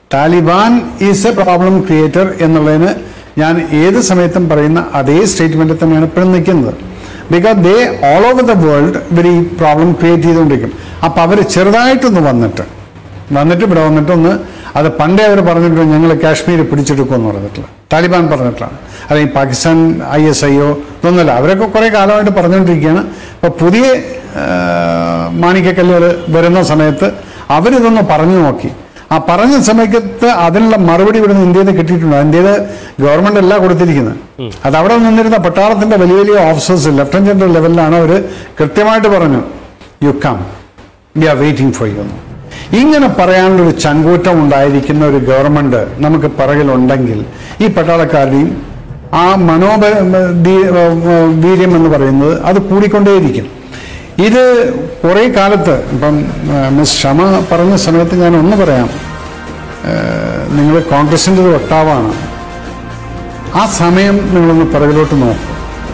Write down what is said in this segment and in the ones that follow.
Taliban is a problem creator എന്നുള്ളതിന് ഞാൻ ഏത് സമയത്തും പറയുന്ന അതേ സ്റ്റേറ്റ്മെന്റിൽ തന്നെയാണ് ഇപ്പോഴും നിൽക്കുന്നത് because they all over the world ഇവർ ഈ പ്രോബ്ലം ക്രിയേറ്റ് ചെയ്തുകൊണ്ടിരിക്കും അപ്പം അവർ ചെറുതായിട്ടൊന്ന് വന്നിട്ട് വന്നിട്ട് ഇവിടെ വന്നിട്ട് ഒന്ന് അത് പണ്ടേ അവർ പറഞ്ഞിട്ട് ഞങ്ങൾ കാശ്മീർ പിടിച്ചെടുക്കുമെന്ന് പറഞ്ഞിട്ടില്ല താലിബാൻ പറഞ്ഞിട്ടാണ് അല്ലെങ്കിൽ പാകിസ്ഥാൻ ഐ എസ് ഐ ഒ ഇതൊന്നുമല്ല അവരൊക്കെ കുറേ കാലമായിട്ട് പറഞ്ഞുകൊണ്ടിരിക്കുകയാണ് അപ്പോൾ പുതിയ ആ, മാണിക്കക്കല്ലുകൾ വരുന്ന സമയത്ത് അവരിതൊന്ന് പറഞ്ഞു നോക്കി ആ പറഞ്ഞ സമയത്ത് അതിനുള്ള മറുപടി ഇവിടുന്ന് ഇന്ത്യയിൽ നിന്ന് കിട്ടിയിട്ടുണ്ട് ഇന്ത്യയിൽ ഗവൺമെന്റ് അല്ല കൊടുത്തിരിക്കുന്നത് അത് അവിടെ നിന്നിരുന്ന പട്ടാളത്തിന്റെ വലിയ വലിയ ഓഫീസേഴ്സ് ലെഫ്റ്റനന്റ് ജനറൽ ലെവലിലാണ് അവർ കൃത്യമായിട്ട് പറഞ്ഞു you come we are waiting for you ഇങ്ങനെ പറയാനുള്ള ഒരു ചങ്കൂറ്റം ഉണ്ടായിരിക്കുന്ന ഒരു ഗവൺമെന്റ് നമുക്ക് പിറകിലുണ്ടെങ്കിൽ ഈ പട്ടാളക്കാരുടെയും ആ മനോബ ദീ- വീര്യം എന്ന് പറയുന്നത് അത് കൂടിക്കൊണ്ടേയിരിക്കും ഇത് കുറേ കാലത്ത് ഇപ്പം മിസ് ഷമ പറഞ്ഞ സമയത്ത് ഞാൻ ഒന്ന് പറയാം നിങ്ങൾ കോൺഗ്രസിൻ്റെ ഒരു വക്താവാണ് ആ സമയം നിങ്ങളൊന്ന് പിറകിലോട്ട് നോക്കും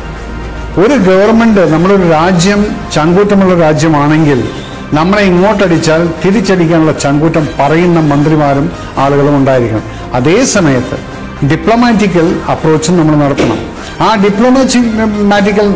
ഒരു ഗവൺമെന്റ് നമ്മളൊരു രാജ്യം ചങ്കൂറ്റമുള്ള രാജ്യമാണെങ്കിൽ നമ്മളെ ഇങ്ങോട്ടടിച്ചാൽ തിരിച്ചടിക്കാനുള്ള ചങ്കൂറ്റം പറയുന്ന മന്ത്രിമാരും ആളുകളും ഉണ്ടായിരിക്കണം അതേ സമയത്ത് ഡിപ്ലോമാറ്റിക്കൽ അപ്രോച്ചും നമ്മൾ നടത്തണം ആ ഡിപ്ലോമാറ്റിക്കൽ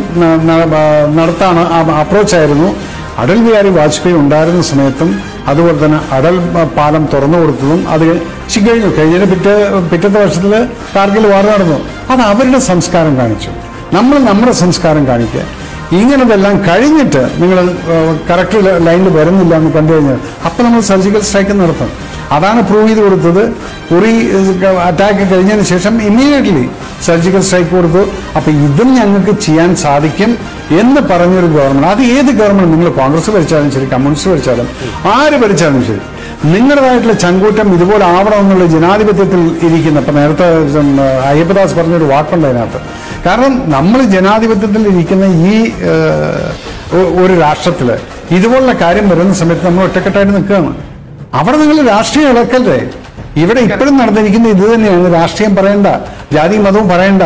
നടത്താണ് ആ അപ്രോച്ചായിരുന്നു അടൽ ബിഹാരി വാജ്പേയി ഉണ്ടായിരുന്ന സമയത്തും അതുപോലെ തന്നെ അടൽ പാലം തുറന്നു കൊടുത്തതും അത് ചി- കഴിഞ്ഞു കഴിഞ്ഞ പിറ്റേ പിറ്റത്തെ വർഷത്തിൽ കാർഗിൽ വാർ നടന്നു അത് അവരുടെ സംസ്കാരം കാണിച്ചു നമ്മൾ നമ്മുടെ സംസ്കാരം കാണിക്കുക ഇങ്ങനതെല്ലാം കഴിഞ്ഞിട്ട് നിങ്ങൾ കറക്റ്റ് ലൈനിൽ വരുന്നില്ല എന്ന് കണ്ടു കഴിഞ്ഞാൽ അപ്പം നമ്മൾ സർജിക്കൽ സ്ട്രൈക്ക് നടത്തും അതാണ് പ്രൂവ് ചെയ്ത് കൊടുത്തത് ഉറി അറ്റാക്ക് കഴിഞ്ഞതിന് ശേഷം ഇമ്മീഡിയറ്റ്ലി സർജിക്കൽ സ്ട്രൈക്ക് കൊടുത്തു അപ്പം ഇതും ഞങ്ങൾക്ക് ചെയ്യാൻ സാധിക്കും എന്ന് പറഞ്ഞൊരു ഗവൺമെന്റ് അത് ഏത് ഗവൺമെന്റ് നിങ്ങൾ കോൺഗ്രസ് ഭരിച്ചാലും ശരി കമ്മ്യൂണിസ്റ്റ് ഭരിച്ചാലും ആര് ഭരിച്ചാലും ശരി നിങ്ങളുടേതായിട്ടുള്ള ചങ്കൂറ്റം ഇതുപോലെ ആവണമെന്നുള്ള ജനാധിപത്യത്തിൽ ഇരിക്കുന്ന ഇപ്പൊ നേരത്തെ ഉം, അയ്യപ്പദാസ് പറഞ്ഞൊരു വാക്കുണ്ട് അതിനകത്ത് കാരണം നമ്മൾ ജനാധിപത്യത്തിൽ ഇരിക്കുന്ന ഈ ഏഹ്, ഒ- ഒരു രാഷ്ട്രത്തില് ഇതുപോലുള്ള കാര്യം വരുന്ന സമയത്ത് നമ്മൾ ഒറ്റക്കെട്ടായിട്ട് നിൽക്കുകയാണ് അവിടെ നിങ്ങൾ രാഷ്ട്രീയം ഇളക്കല്ലേ ഇവിടെ ഇപ്പോഴും നടന്നിരിക്കുന്ന ഇത് തന്നെയാണ് രാഷ്ട്രീയം പറയണ്ട ജാതി മതവും പറയണ്ട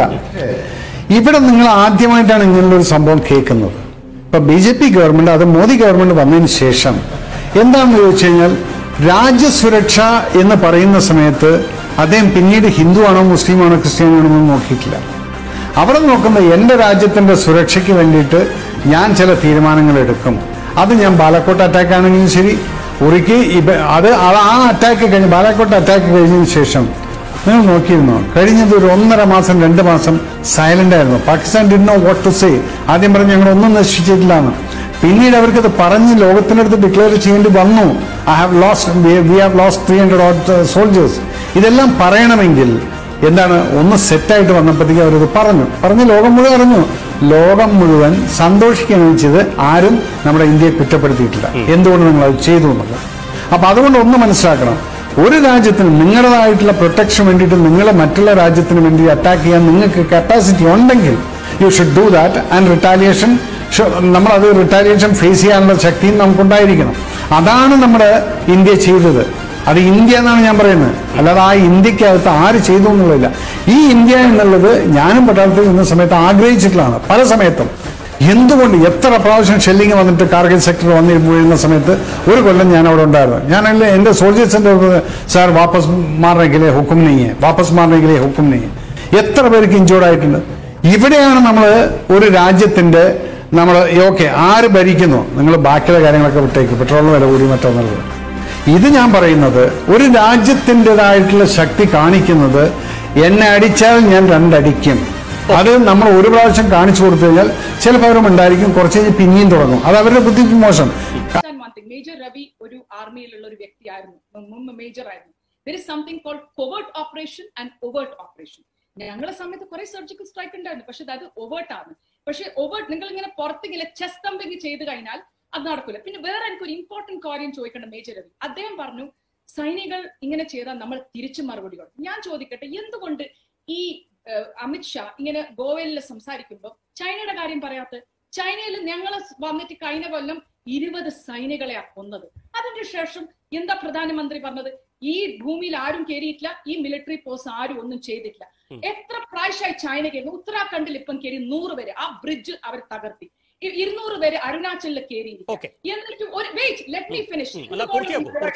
ഇവിടെ നിങ്ങൾ ആദ്യമായിട്ടാണ് ഇങ്ങനെയുള്ള സംഭവം കേൾക്കുന്നത് ഇപ്പൊ ബി ജെ പി ഗവൺമെന്റ് അത് മോദി ഗവൺമെന്റ് വന്നതിന് ശേഷം എന്താണെന്ന് ചോദിച്ചു കഴിഞ്ഞാൽ രാജ്യസുരക്ഷ എന്ന് പറയുന്ന സമയത്ത് അദ്ദേഹം പിന്നീട് ഹിന്ദു ആണോ മുസ്ലിം ആണോ ക്രിസ്ത്യാനി ആണോ എന്ന് നോക്കിയിട്ടില്ല അവിടെ നോക്കുമ്പോൾ എൻ്റെ രാജ്യത്തിന്റെ സുരക്ഷയ്ക്ക് വേണ്ടിയിട്ട് ഞാൻ ചില തീരുമാനങ്ങൾ എടുക്കും അത് ഞാൻ ബാലക്കോട്ട് അറ്റാക്ക് ആണെങ്കിലും ശരി ഉറിക്ക് ഇപ്പ- അത് അത് ആ അറ്റാക്ക് കഴിഞ്ഞ് ബാലക്കോട്ട് അറ്റാക്ക് കഴിഞ്ഞതിന് ശേഷം നിങ്ങൾ നോക്കിയിരുന്നോ കഴിഞ്ഞത് ഒരു ഒന്നര മാസം രണ്ട് മാസം സൈലന്റ് ആയിരുന്നു Pakistan did know what to say ആദ്യം പറഞ്ഞ് ഞങ്ങൾ ഒന്നും നശിച്ചിട്ടില്ലാന്ന് പിന്നീട് അവർക്കത് പറഞ്ഞ് ലോകത്തിൻ്റെ അടുത്ത് ഡിക്ലെയർ ചെയ്യേണ്ടി വന്നു I have lost we have lost three hundred soldiers ഇതെല്ലാം പറയണമെങ്കിൽ എന്താണ് ഒന്ന് സെറ്റായിട്ട് വന്നപ്പോഴത്തേക്ക് അവരത് പറഞ്ഞു പറഞ്ഞ് ലോകം മുഴുവൻ അറിഞ്ഞു ലോകം മുഴുവൻ സന്തോഷിക്കുകയാണ് ചെയ്ത് ആരും നമ്മുടെ ഇന്ത്യയെ കുറ്റപ്പെടുത്തിയിട്ടില്ല എന്തുകൊണ്ട് നിങ്ങൾ അത് ചെയ്തു എന്നുള്ളത് അപ്പൊ അതുകൊണ്ട് ഒന്ന് മനസ്സിലാക്കണം ഒരു രാജ്യത്തിന് നിങ്ങളുടേതായിട്ടുള്ള പ്രൊട്ടക്ഷൻ വേണ്ടിയിട്ട് നിങ്ങളെ മറ്റുള്ള രാജ്യത്തിന് വേണ്ടി അറ്റാക്ക് ചെയ്യാൻ നിങ്ങൾക്ക് കപ്പാസിറ്റി ഉണ്ടെങ്കിൽ you should do that and retaliation നമ്മളത് റിട്ടാലിയേഷൻ ഫേസ് ചെയ്യാനുള്ള ശക്തിയും നമുക്കുണ്ടായിരിക്കണം അതാണ് നമ്മുടെ ഇന്ത്യ ചെയ്തത് അത് ഇന്ത്യ എന്നാണ് ഞാൻ പറയുന്നത് അല്ലാതെ ആ ഇന്ത്യക്കകത്ത് ആര് ചെയ്തു എന്നുള്ളതില്ല ഈ ഇന്ത്യ എന്നുള്ളത് ഞാനും പട്ടാളത്തിൽ നിന്ന സമയത്ത് ആഗ്രഹിച്ചിട്ടുള്ളതാണ് പല സമയത്തും എന്തുകൊണ്ട് എത്ര പ്രാവശ്യം ഷെല്ലിങ് വന്നിട്ട് കാർഗിൽ സെക്ടർ വന്ന് വീഴുന്ന സമയത്ത് ഒരു കൊല്ലം ഞാൻ അവിടെ ഉണ്ടായിരുന്നു ഞാനല്ല എൻ്റെ സോൾജേഴ്സിന്റെ സാർ വാപ്പസ് മാറണമെങ്കിലേ ഹുക്കും നെയ്യേ വാപ്പസ് മാറണമെങ്കിലേ ഹുക്കും നെയ്യേ എത്ര പേർക്ക് ഇഞ്ചോർഡ് ആയിട്ടുണ്ട് ഇവിടെയാണ് നമ്മൾ ഒരു രാജ്യത്തിന്റെ നമ്മൾ ഓക്കെ ആര് ഭരിക്കുന്നു നിങ്ങൾ ബാക്കിയുള്ള കാര്യങ്ങളൊക്കെ വിട്ടേക്ക് പെട്രോളിന് വില കൂടി മറ്റൊന്നുള്ളത് ഇത് ഞാൻ പറയുന്നത് ഒരു രാജ്യത്തിൻ്റെതായിട്ടുള്ള ശക്തി കാണിക്കുന്നത് എന്നെ അടിച്ചാൽ ഞാൻ രണ്ടടിക്കും അത് നമ്മൾ ഒരു പ്രാവശ്യം കാണിച്ചു കൊടുത്തു കഴിഞ്ഞാൽ ചിലപ്പോൾ അവരും ഉണ്ടായിരിക്കും കുറച്ച് കഴിഞ്ഞ് പിന്നെയും തുടങ്ങും അത് അവരുടെ ബുദ്ധിക്ക് മോശം understand one thing. Major Ravi ഒരു ആർമിയിലുള്ള ഒരു വ്യക്തിയായിരുന്നു മു- മുമ്പ് മേജർ ആയിരുന്നു there is something called covert operation and overt operation ഞങ്ങളെ സമയത്ത് കുറെ സർജിക്കൽ സ്ട്രൈക്ക് ഉണ്ടായിരുന്നു പക്ഷെ അത് ഒവേർട്ട് ആണ് പക്ഷെ ഒവേർട്ട് നിങ്ങൾ ഇങ്ങനെ പുറത്തിങ്ങനെ ചെസ് തമ്പിങ് ചെയ്ത് കഴിഞ്ഞാൽ അത് നടക്കില്ല പിന്നെ വേറെ എനിക്ക് ഒരു ഇമ്പോർട്ടന്റ് കാര്യം ചോദിക്കേണ്ട മേജർ രവി അദ്ദേഹം പറഞ്ഞു സൈനികൾ ഇങ്ങനെ ചെയ്താൽ നമ്മൾ തിരിച്ചു മറുപടി കൊടുക്കും ഞാൻ ചോദിക്കട്ടെ എന്തുകൊണ്ട് ഈ ഏഹ്, അമിത്ഷാ ഇങ്ങനെ ഗോവയിൽ സംസാരിക്കുമ്പോൾ ചൈനയുടെ കാര്യം പറയാത്ത ചൈനയിൽ ഞങ്ങൾ വന്നിട്ട് കഴിഞ്ഞ കൊല്ലം ഇരുപത് സൈനികളെയാ കൊന്നത് അതിന് ശേഷം എന്താ പ്രധാനമന്ത്രി പറഞ്ഞത് ഈ ഭൂമിയിൽ ആരും കയറിയിട്ടില്ല ഈ മിലിറ്ററി പോസ്റ്റ് ആരും ഒന്നും ചെയ്തിട്ടില്ല എത്ര പ്രാവശ്യമായി ചൈന കയറുന്നു ഉത്തരാഖണ്ഡിൽ ഇപ്പം കയറി നൂറ് പേര് ആ ബ്രിഡ്ജ് അവർ തകർത്തി ഇ- ഇരുന്നൂറ് പേര് അരുണാചലിൽ കയറി Okay. എന്നിട്ട് ഒരു വെയിറ്റ് ലെറ്റ് മീ ഫിനിഷ് അല്ല പൂർത്തിയാക്കൂ പൂർത്തിയാക്കൂ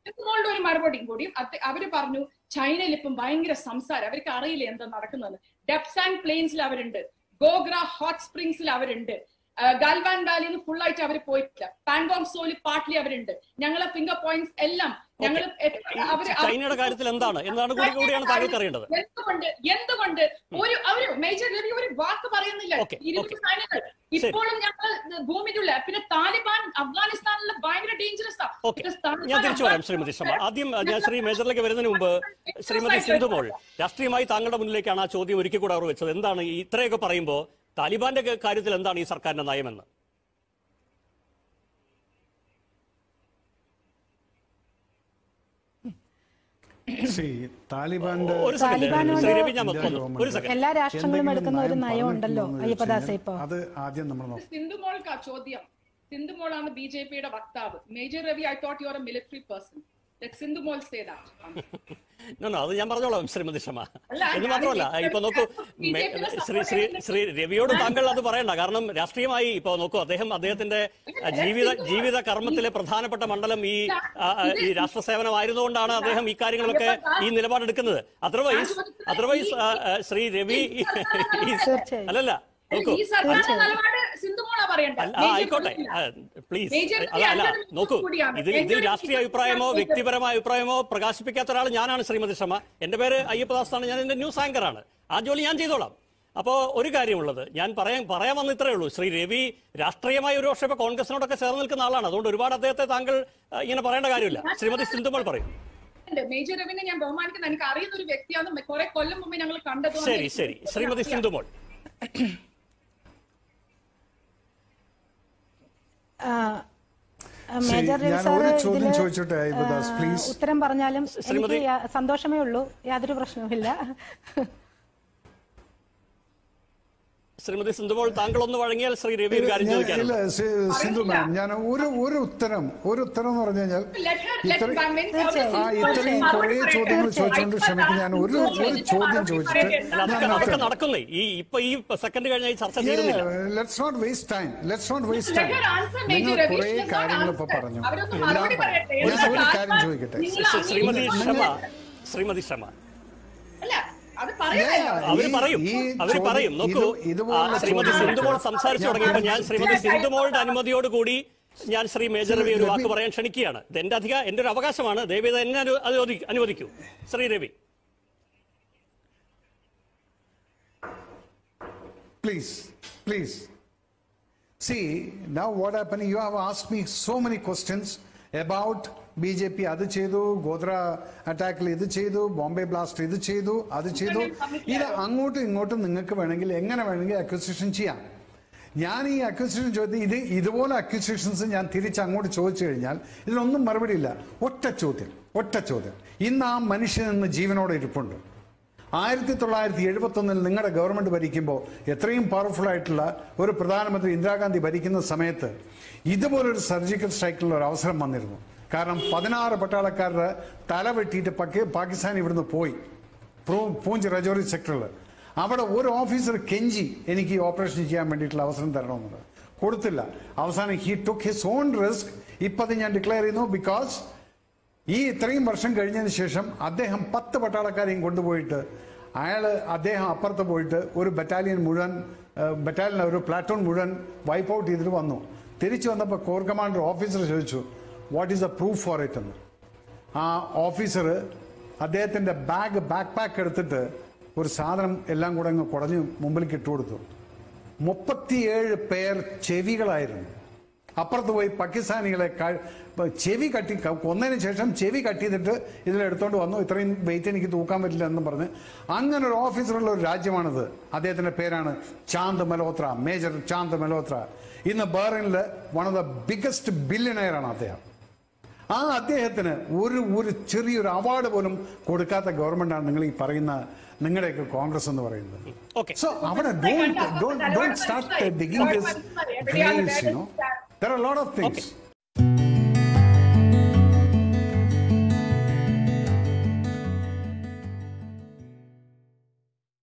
സിന്ധുമോളുടെ ഒരു മറുപടിയും കൂടിയും അത് അവര് പറഞ്ഞു ചൈനയിൽ ഇപ്പം ഭയങ്കര സംസാരം അവർക്ക് അറിയില്ല എന്താ നടക്കുന്നത് ഡെപ്സാങ് പ്ലെയിൻസിൽ അവരുണ്ട് ഗോഗ്ര ഹോട്ട് സ്പ്രിങ്സിൽ അവരുണ്ട് ഗാൽവാൻ വാലിയിൽ ഫുൾ ആയിട്ട് അവർ പോയിട്ടില്ല പാങ്കോങ് സോലി പാർട്ട്ലി അവരുണ്ട് ഞങ്ങളെ ഫിംഗർ പോയിന്റ്സ് എല്ലാം ഞങ്ങൾ അവര് ചൈനയുടെ കാര്യത്തിൽ എന്താണ് എന്താണ് കൂടി കൂടിയാണ് താങ്കൾക്ക് അറിയേണ്ടത് എന്തുകൊണ്ട് എന്തുകൊണ്ട് ഒരു അവര് മേജർ രവി ഒരു വാക്ക് പറയുന്നില്ല Okay, ഇരുപത് okay. സൈനികർ ഇപ്പോഴും ഞങ്ങൾ ഭൂമിയിലുള്ള പിന്നെ താലിബാൻ അഫ്ഗാനിസ്ഥാനിലെ ഭയങ്കര ഡേഞ്ചറസ് ഓക്കെ ഞാൻ തിരിച്ചു വരാം ശ്രീമതി ശർമ്മ ആദ്യം ഞാൻ ശ്രീ മേജറിലേക്ക് വരുന്നതിന് മുമ്പ് ശ്രീമതി സിന്ധുമോൾ രാഷ്ട്രീയമായി താങ്കളുടെ മുന്നിലേക്കാണ് ആ ചോദ്യം ഒരിക്കൽ കൂടെ അവർ വെച്ചത് എന്താണ് ഈ ഇത്രയൊക്കെ പറയുമ്പോൾ താലിബാന്റെ ക- കാര്യത്തിൽ എന്താണ് ഈ സർക്കാരിന്റെ നയമെന്ന് See, താലിബാന്റെ ഒരു സെക്കൻഡ് താലിബാനോട് ശ്രീ രവി ഞാൻ വന്നു ഒരു സെക്കൻഡ് എല്ലാ രാഷ്ട്രങ്ങളും എന്തെങ്കിലും എടുക്കുന്ന ഒരു നയം നയം ഉണ്ടല്ലോ പറഞ്ഞിട്ടുണ്ടോ എന്ന് അയ്യപ്പദാസ ചോദിച്ചു ഇപ്പൊ കഴിഞ്ഞാൽ അത് ആദ്യം നമ്മൾ നോക്കാം സിന്ധുമോൾക്ക് ആ ചോദ്യം സിന്ധുമോളാണ് ബി ജെ പിയുടെ വക്താവ് major Ravi I thought you are a military person Sindhumol say that No, no, അത് ഞാൻ പറഞ്ഞോളാം ശ്രീമതി ശർമ്മ അല്ല, എന്ന് ഞാൻ മാത്രമല്ല ഈ ഇപ്പൊ നോക്കൂ ബി ജെ മെ- പിയുടെ ശ്രീ ശ്രീ ശ്രീ രവിയോട് താങ്കൾ അത് പറയണ്ട കാരണം രാഷ്ട്രീയമായി ഇപ്പൊ നോക്കൂ അദ്ദേഹം അദ്ദേഹത്തിന്റെ ആ, ജീവിത ജീവിത കർമ്മത്തിലെ പ്രധാനപ്പെട്ട മണ്ഡലം ഈ ആ, ആ, ഈ രാഷ്ട്ര സേവനമായിരുന്നുകൊണ്ടാണ് അദ്ദേഹം ഈ കാര്യങ്ങളൊക്കെ ഈ നിലപാടെടുക്കുന്നത് അതർവൈസ് അതർവൈസ് ശ്രീ രവി ഈ- തീർച്ചയായും. അല്ലല്ല നോക്കൂ ഈ സർക്കാരിന്റെ നിലപാട് സിന്ധുമോളാ പറയണ്ട അല്ല, ആ, ആയിക്കോട്ടെ പ്ലീസ് മേജർ അല്ല അല്ല രവി നോക്കൂ കൂടിയാണ്. ഇതിൽ ഇതിൽ എന്നോട് രാഷ്ട്രീയ അഭിപ്രായമോ വ്യക്തിപരമായ അഭിപ്രായമോ പ്രകാശിപ്പിക്കാത്ത ഒരാൾ ഞാനാണ് ശ്രീമതി ശർമ്മ എന്റെ പേര് അയ്യപ്പദാസ് ആണ് ഞാൻ എന്റെ ന്യൂസ് ആങ്കറാണ് ആ ജോലി ഞാൻ ചെയ്തോളാം അപ്പോ ഒരു കാര്യമുള്ളത് ഞാൻ പറയാൻ പറയാൻ വന്ന ഇത്രേ ഉള്ളൂ ശ്രീ രവി രാഷ്ട്രീയമായി ഒരു പക്ഷേ ഇപ്പൊ കോൺഗ്രസിനോടൊക്കെ ചേർന്ന് നിൽക്കുന്ന ആളാണ് അതുകൊണ്ട് ഒരുപാട് അദ്ദേഹത്തെ താങ്കൾ ആ, ഇങ്ങനെ പറയേണ്ട കാര്യമില്ല ശ്രീമതി സിന്ധുമോൾ പറയും ഉണ്ട്. മേജർ രവിനെ ഞാൻ ബഹുമാനിക്കുന്ന എനിക്ക് അറിയുന്ന ഒരു വ്യക്തിയാണ് കുറെ കൊല്ലം മുമ്പ് ഞങ്ങൾ കണ്ടത് ശരി ശരി ശ്രീമതി സിന്ധുമോൾ ആ, ആ, മേജർ രവി ഞാൻ സാറ് ഒരു ചോദ്യം ഇതില്, ചോദിച്ചോട്ടെ, അയ്യപ്പദാസ്, ആ, please. ഉത്തരം പറഞ്ഞാലും എനിക്ക് ശ്രീമതി- യാ- സന്തോഷമേ ഉള്ളൂ യാതൊരു പ്രശ്നവുമില്ല ശ്രീമതി സിന്ധുമോൾ താങ്കൾ ഒന്ന് വഴങ്ങിയാൽ ശ്രീ രവി ഒരു കാര്യം ഞാൻ- ഇല്ല ചോദിക്കാനുണ്ട് സി- സിന്ധു മാം ഞാൻ ഒരു ഒരു ഉത്തരം ഒരു ഉത്തരം എന്ന് പറഞ്ഞു കഴിഞ്ഞാൽ ഇത്രയും ആ ഇത്രയും കുറേ ചോദ്യങ്ങൾ ചോദിച്ചുകൊണ്ട് ക്ഷമിക്കും ഞാൻ ഒരു ഒരു ചോദ്യം ചോദിച്ചിട്ട് അല്ല, അതൊക്കെ ഞാൻ അതൊക്കെ നിർത്തണം. നടക്കുന്നേ ഈ ഇപ്പൊ ഈ സെക്കൻഡ് കഴിഞ്ഞ ഈ ചർച്ച തീരുന്നില്ല let's not waste time let's not waste time Let her answer, നിങ്ങൾ Major കുറേ Ravi. She has not കാര്യങ്ങൾ ഇപ്പൊ answered. പറഞ്ഞു അവരൊന്ന് എല്ലാം മറുപടി പറഞ്ഞു. പറയട്ടെ. ഞാൻ ഒരു എന്നാൽ കാര്യം ചോദിക്കട്ടെ നിങ്ങൾ ശ്രീ- ശ്രീമതി അംഗീകരിച്ചു. ക്ഷമ ശ്രീമതി ക്ഷമ അല്ല അത് Yeah, പറയാമല്ലോ അവര് ഈ- പറയും ഈ അവര് ചോദ്യം- പറയും നോക്കൂ ഇത് ഇതുപോലുള്ള ആ, ശ്രീമതി ചോദ്യങ്ങൾ- സിന്ധുമോൾ സംസാരിച്ചു തുടങ്ങിയപ്പോൾ ഞാൻ ശ്രീമതി സിന്ധുമോളുടെ അനുമതിയോട് കൂടി ഞാൻ ശ്രീ മേജർ രവി ഒരു വാക്ക് പറയാൻ ക്ഷണിക്കുകയാണ് ഇത് എന്റെ അധിക എന്റെ ഒരു അവകാശമാണ് ദയവേത് എന്നെ അനു- അനുവദി- അനുവദിക്കൂ Shri Ravi Please, please. See, now what happened, you have asked me so many questions about B J P അത് ചെയ്തു ഗോത്ര അറ്റാക്കിൽ ഇത് ചെയ്തു ബോംബെ ബ്ലാസ്റ്റ് ഇത് ചെയ്തു അത് ചെയ്തു ഇത് അങ്ങോട്ടും ഇങ്ങോട്ടും നിങ്ങൾക്ക് വേണമെങ്കിൽ എങ്ങനെ വേണമെങ്കിൽ അക്വസിഷൻ ചെയ്യാം ഞാൻ ഈ അക്വസിഷൻ ചോദ്യം ഇത് ഇതുപോലെ അക്വസിഷൻസ് ഞാൻ തിരിച്ച് അങ്ങോട്ട് ചോദിച്ചു കഴിഞ്ഞാൽ ഇതിനൊന്നും മറുപടിയില്ല ഒറ്റ ചോദ്യം ഒറ്റ ചോദ്യം ഇന്ന് ആ മനുഷ്യൻ ഇന്ന് ജീവനോടെ ഇരിപ്പുണ്ട് ആയിരത്തി തൊള്ളായിരത്തി എഴുപത്തി ഒന്നിൽ നിങ്ങളുടെ ഗവൺമെന്റ് ഭരിക്കുമ്പോൾ എത്രയും പവർഫുൾ ആയിട്ടുള്ള ഒരു പ്രധാനമന്ത്രി ഇന്ദിരാഗാന്ധി ഭരിക്കുന്ന സമയത്ത് ഇതുപോലൊരു സർജിക്കൽ സ്ട്രൈക്കിലുള്ള ഒരു അവസരം വന്നിരുന്നു കാരണം പതിനാറ് പട്ടാളക്കാരുടെ തല വെട്ടിയിട്ട് പാക്കി- പാകിസ്ഥാൻ ഇവിടുന്ന് പോയി പ്രൂ- പൂഞ്ച് രജോറി സെക്ടറിൽ അവിടെ ഒരു ഓഫീസർ കെഞ്ചി എനിക്ക് ഈ ഓപ്പറേഷൻ ചെയ്യാൻ വേണ്ടിയിട്ടുള്ള അവസരം തരണമെന്നുണ്ട് കൊടുത്തില്ല അവസാനം he took his own risk ഇപ്പം അത് ഞാൻ ഡിക്ലെയർ ചെയ്യുന്നു ബിക്കോസ് ഈ ഇത്രയും വർഷം കഴിഞ്ഞതിന് ശേഷം അദ്ദേഹം പത്ത് പട്ടാളക്കാരെയും കൊണ്ടുപോയിട്ട് അയാൾ അദ്ദേഹം അപ്പുറത്ത് പോയിട്ട് ഒരു ബറ്റാലിയൻ മുഴുവൻ ബറ്റാലിയൻ ഒരു പ്ലാറ്റൂൺ മുഴുവൻ വൈപ്പ് ഔട്ട് ചെയ്തിട്ട് വന്നു തിരിച്ചു വന്നപ്പോൾ കോർ കമാൻഡർ ഓഫീസർ ചോദിച്ചു what is the proof for it എന്ന് ആ ഓഫീസർ അദ്ദേഹത്തിന്റെ ബാഗ് ബാക്ക് പാക്ക് എടുത്തിട്ട് ഒരു സാധനം എല്ലാം കൂടെ അങ്ങ് കുടഞ്ഞ് മുമ്പിലേക്ക് ഇട്ടുകൊടുത്തു മുപ്പത്തിയേഴ് പേർ ചെവികളായിരുന്നു അപ്പുറത്ത് പോയി പാകിസ്ഥാനികളെ ക- ചെവി കട്ടി ക- കൊന്നതിന് ശേഷം ചെവി കട്ട് ചെയ്തിട്ട് ഇതിലെടുത്തോണ്ട് വന്നു ഇത്രയും വെയിറ്റ് എനിക്ക് തൂക്കാൻ പറ്റില്ല എന്ന് പറഞ്ഞ് അങ്ങനെ ഒരു ഓഫീസറുള്ള ഒരു രാജ്യമാണിത് അദ്ദേഹത്തിന്റെ പേരാണ് ചാന്ദ് മൽഹോത്ര മേജർ ചാന്ദ് മൽഹോത്ര ഇന്ന് ബഹ്റൈനിൽ വൺ ഓഫ് ദ ബിഗസ്റ്റ് ബില്യണയറാണ് അദ്ദേഹം ആ അദ്ദേഹത്തിന് ഒരു ഒരു ചെറിയൊരു അവാർഡ് പോലും കൊടുക്കാത്ത ഗവൺമെന്റാണ് നിങ്ങൾ ഈ പറയുന്ന നിങ്ങളുടെയൊക്കെ കോൺഗ്രസ് എന്ന് പറയുന്നത് ഓക്കെ So അവിടെ don't don't don't start digging this graves, you know. There are a lot of things.